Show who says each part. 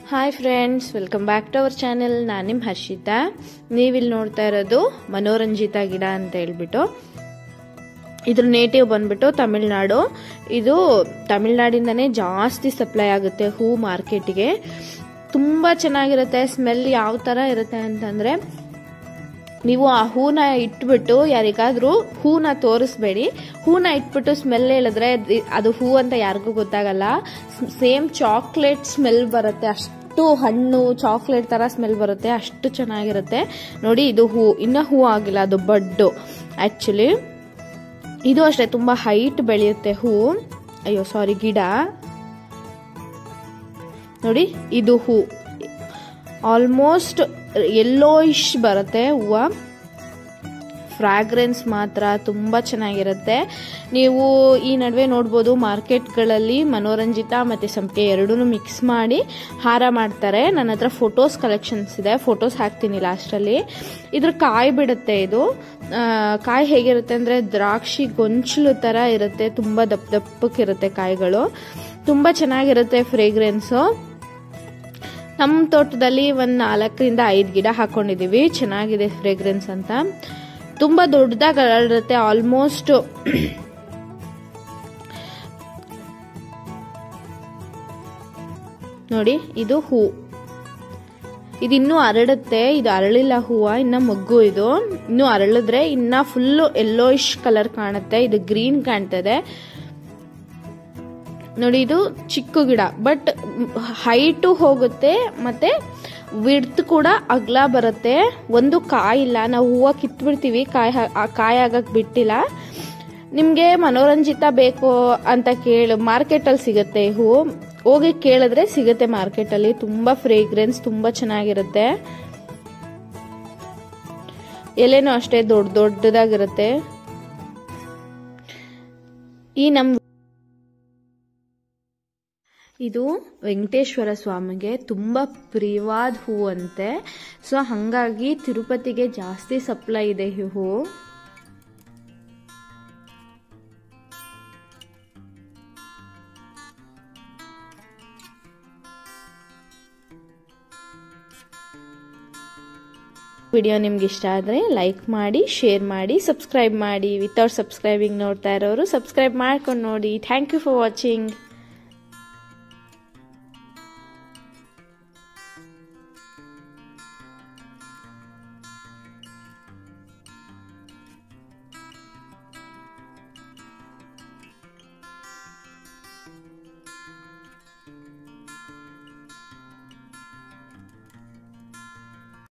Speaker 1: hi friends welcome back to our channel ನಾನು ನಿಮ್ಮ ಹರ್ಷಿತಾ ನೀವಿಲ್ಲಿ ನೋಡ್ತಾ ಇರೋದು ಮನೋರಂಜಿತಾ ಗಿಡ ಅಂತ ಹೇಳ್ಬಿಟ್ಟು ಇದ್ರ ನೇಟಿವ್ ಬಂದ್ಬಿಟ್ಟು ತಮಿಳ್ನಾಡು ಇದು ತಮಿಳ್ನಾಡಿಂದನೇ ಜಾಸ್ತಿ ಸಪ್ಲೈ ಆಗುತ್ತೆ ಹೂ ಮಾರ್ಕೆಟ್ಗೆ ತುಂಬ ಚೆನ್ನಾಗಿರುತ್ತೆ ಸ್ಮೆಲ್ ಯಾವ ಥರ ಇರುತ್ತೆ ಅಂತಂದರೆ ನೀವು ಆ ಹೂನ ಇಟ್ಬಿಟ್ಟು ಯಾರಿಗಾದ್ರೂ ಹೂನ ತೋರಿಸ್ಬೇಡಿ ಹೂನ ಇಟ್ಬಿಟ್ಟು ಸ್ಮೆಲ್ ಹೇಳಿದ್ರೆ ಅದ್- ಅದು ಹೂ ಅಂತ ಯಾರಿಗೂ ಗೊತ್ತಾಗಲ್ಲ ಸೇಮ್ ಚಾಕ್ಲೇಟ್ ಸ್ಮೆಲ್ ಬರುತ್ತೆ ಅಷ್ಟು ಹಣ್ಣು ಚಾಕ್ಲೇಟ್ ತರ ಸ್ಮೆಲ್ ಬರುತ್ತೆ ಅಷ್ಟು ಚೆನ್ನಾಗಿರುತ್ತೆ ನೋಡಿ ಇದು ಹೂ ಇನ್ನ ಹೂ ಆಗಿಲ್ಲ ಅದು ಬಡ್ಡು ಆಕ್ಚುಲಿ ಇದು ಅಷ್ಟೇ ತುಂಬಾ ಹೈಟ್ ಬೆಳೆಯುತ್ತೆ ಹೂ ಅಯ್ಯೋ ಸಾರಿ ಗಿಡ ನೋಡಿ ಇದು ಹೂ ಆಲ್ಮೋಸ್ಟ್ ಎಲ್ಲೋಯಿಶ್ ಬರುತ್ತೆ ಹೂವು ಫ್ರಾಗ್ರೆನ್ಸ್ ಮಾತ್ರ ತುಂಬ ಚೆನ್ನಾಗಿರುತ್ತೆ ನೀವು ಈ ನಡುವೆ ನೋಡ್ಬೋದು ಮಾರ್ಕೆಟ್ಗಳಲ್ಲಿ ಮನೋರಂಜಿತ ಮತ್ತು ಸಂಪಿಗೆ ಎರಡೂ ಮಿಕ್ಸ್ ಮಾಡಿ ಹಾರ ಮಾಡ್ತಾರೆ ನನ್ನ ಹತ್ರ ಫೋಟೋಸ್ ಕಲೆಕ್ಷನ್ಸ್ ಇದೆ ಫೋಟೋಸ್ ಹಾಕ್ತೀನಿ ಲಾಸ್ಟಲ್ಲಿ ಇದ್ರ ಕಾಯಿ ಬಿಡುತ್ತೆ ಇದು ಆ, ಕಾಯಿ ಹೇಗಿರುತ್ತೆ ಅಂದರೆ ದ್ರಾಕ್ಷಿ ಗೊಂಚಲು ಥರ ಇರುತ್ತೆ ತುಂಬ ದಪ್ಪ ದಪ್ಪಕ್ಕಿರುತ್ತೆ ಕಾಯಿಗಳು ತುಂಬ ಚೆನ್ನಾಗಿರುತ್ತೆ ಫ್ರೇಗ್ರೆನ್ಸು ನಮ್ಮ ತೋಟದಲ್ಲಿ ಒಂದು ನಾಲ್ಕರಿಂದ ಐದು ಗಿಡ ಹಾಕೊಂಡಿದ್ದೀವಿ ಚೆನ್ನಾಗಿದೆ ಫ್ರೇಗ್ರೆನ್ಸ್ ಅಂತ ತುಂಬ ದೊಡ್ಡದಾಗಿ ಅರಳುತ್ತೆ ಆಲ್ಮೋಸ್ಟ್ ನೋಡಿ ಇದು ಹೂ ಇದು ಇನ್ನೂ ಅರಳುತ್ತೆ ಇದು ಅರಳಿಲ್ಲ ಹೂವ ಇನ್ನ ಮೊಗ್ಗು ಇದು ಇನ್ನು ಅರಳಿದ್ರೆ ಇನ್ನ ಫುಲ್ಲು ಎಲ್ಲೋಯಿಶ್ ಕಲರ್ ಕಾಣುತ್ತೆ ಇದು ಗ್ರೀನ್ ಕಾಣ್ತದೆ ನೋಡಿ ಇದು ಚಿಕ್ಕ ಗಿಡ ಬಟ್ ಹೈಟು ಹೋಗುತ್ತೆ ಮತ್ತೆ ವಿಡ್ತ್ ಕೂಡ ಅಗ್ಲ ಬರುತ್ತೆ ಒಂದು ಕಾಯಿ ಇಲ್ಲ ನಾವು ಹೂವು ಕಿತ್ಬಿಡ್ತೀವಿ ಕಾಯಿ ಹಾ- ಆ ಕಾಯಿ ಆಗಕ್ ಬಿಟ್ಟಿಲ್ಲ ನಿಮಗೆ ಮನೋರಂಜಿತ ಬೇಕು ಅಂತ ಕೇಳು ಮಾರ್ಕೆಟಲ್ಲಿ ಸಿಗುತ್ತೆ ಈ ಹೂವು ಹೋಗಿ ಕೇಳಿದ್ರೆ ಸಿಗುತ್ತೆ ಮಾರ್ಕೆಟಲ್ಲಿ ತುಂಬಾ ಫ್ರೇಗ್ರೆನ್ಸ್ ತುಂಬಾ ಚೆನ್ನಾಗಿರುತ್ತೆ ಎಲೆನೂ ಅಷ್ಟೇ ದೊಡ್ಡ ದೊಡ್ಡದಾಗಿರುತ್ತೆ ಈ ನಮ್ ಇದು ವೆಂಕಟೇಶ್ವರ ಸ್ವಾಮಿಗೆ ತುಂಬ ಪ್ರಿಯವಾದ ಹೂವು ಅಂತೆ ಸೊ ಹಾಗಾಗಿ ತಿರುಪತಿಗೆ ಜಾಸ್ತಿ ಸಪ್ಲೈ ಇದೆ ಈ ಹೂವು ವಿಡಿಯೋ ನಿಮ್ಗೆ ಇಷ್ಟ ಆದರೆ ಲೈಕ್ ಮಾಡಿ ಶೇರ್ ಮಾಡಿ ಸಬ್ಸ್ಕ್ರೈಬ್ ಮಾಡಿ ವಿತೌಟ್ ಸಬ್ಸ್ಕ್ರೈಬಿಂಗ್ ನೋಡ್ತಾ ಇರೋರು ಸಬ್ಸ್ಕ್ರೈಬ್ ಮಾಡ್ಕೊಂಡು ನೋಡಿ ಥ್ಯಾಂಕ್ ಯು ಫಾರ್ ವಾಚಿಂಗ್